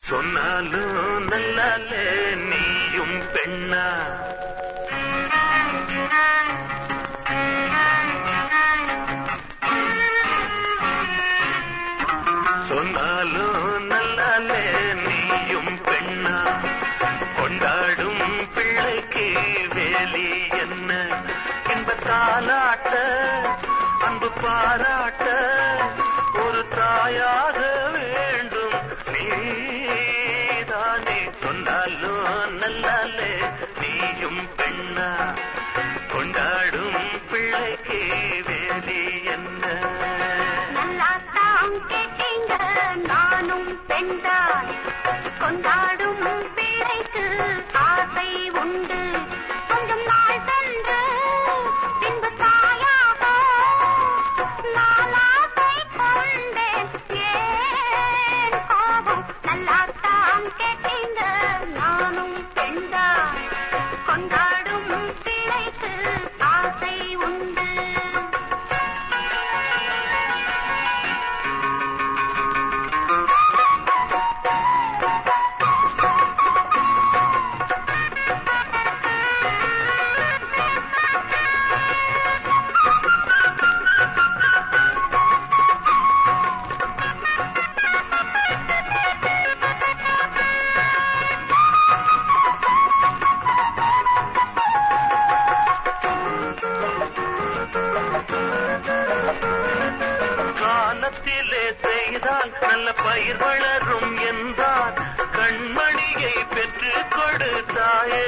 சொன்னாலும் நல்லாலே நீயும் பெண்ணா சொன்னாலும் நல்லாலே நீயும் பெண்ணா கொண்டாடும் பிள்ளைக்கு வேலி என்ன என்ப தாலாட்ட அன்பு பாராட்ட ஒரு தாயாக வேண்டும் நீதானே சொன்னாலும் நல்லாலே நீயும் பெண்ணா கொண்டாடும் பிள்ளைக்கு வேலி என்ன நல்லாத்தான் கேட்டீங்க நானும் பெண்தான் கொண்டாடும் பிள்ளைக்கு ஆசை உண்டு கொஞ்சம் நாள் தந்து பின்பு தாயாக நான் ஆசை கொண்டேன் ஏன் கோபம் நல்லாத்தான் கேட்டீங்க நானும் பெண்தான் கொண்டாடும் பிள்ளைக்கு ஆசை உண்டு காலத்திலே செய்தால் நல்ல பயிர் வளரும் என்றார் கண்மணியை பெற்று கொடுத்தாயே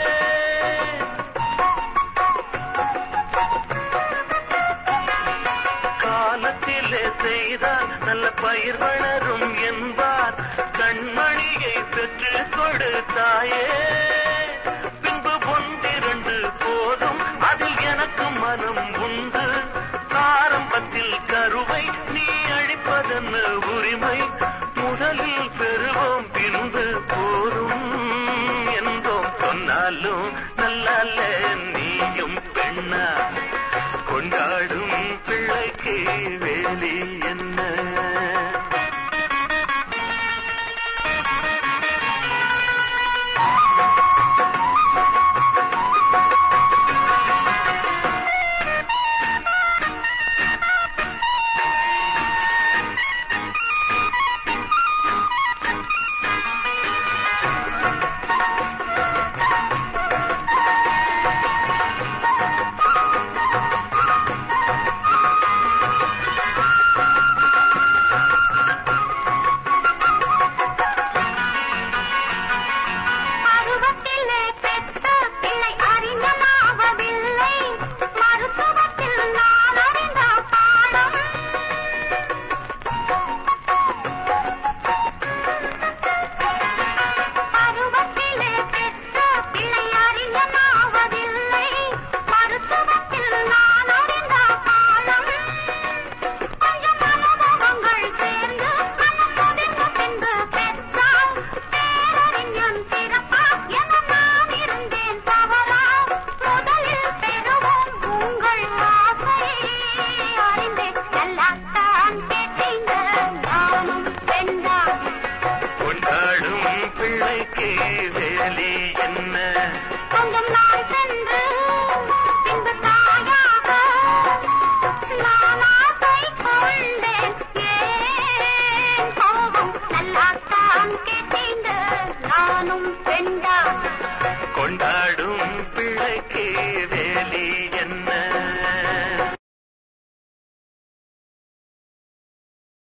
காலத்திலே செய்தால் நல்ல பயிர் வளரும் என்பார் கண்மணியை பெற்று கொடுத்தாயே பின்பு ஒன்றிரண்டு போதும் அதில் எனக்கு மனம் உண்டு ஆரம்பத்தில் கருவை நீ அழிப்பதென்ன உரிமை முதலில் பெறுவோம் பின்பு போரும் என்றோம் சொன்னாலும் நல்ல நீயும் பெண்ணா கொண்டாடும் பிள்ளைக்கு வேலி என்ன பருவத்திலே பெற்ற பிள்ளை அறிஞனாவதில்லை மருத்துவத்தில் நான் அறிந்த பாடம் பருவத்திலே பெற்ற பிள்ளை அறிஞனாவதில்லை மருத்துவத்தில் நான் அறிந்த பாடம் கொஞ்சம் அனுபவங்கள் சேர்ந்து மனம் கொதிந்த பின்பு பெற்றால் பேரறிஞன் பிறப்பா என நான் இருந்தேன் தவறா முதலில் பெறுவோம் உங்கள் ஆசை அறிந்தேன் நல்லாத்தான் கேட்டீங்க நானும் பெண்தான் கொண்டாடும் பிள்ளைக்கு வேலி என்ன கொஞ்சம் நாள் சென்று பின்பு தாயாக நான் ஆசை கொண்டேன் ஏன் கோபம் நல்லாத்தான் கேட்டீங்க நானும் பெண்தான் கொண்டாடும் பிள்ளைக்கு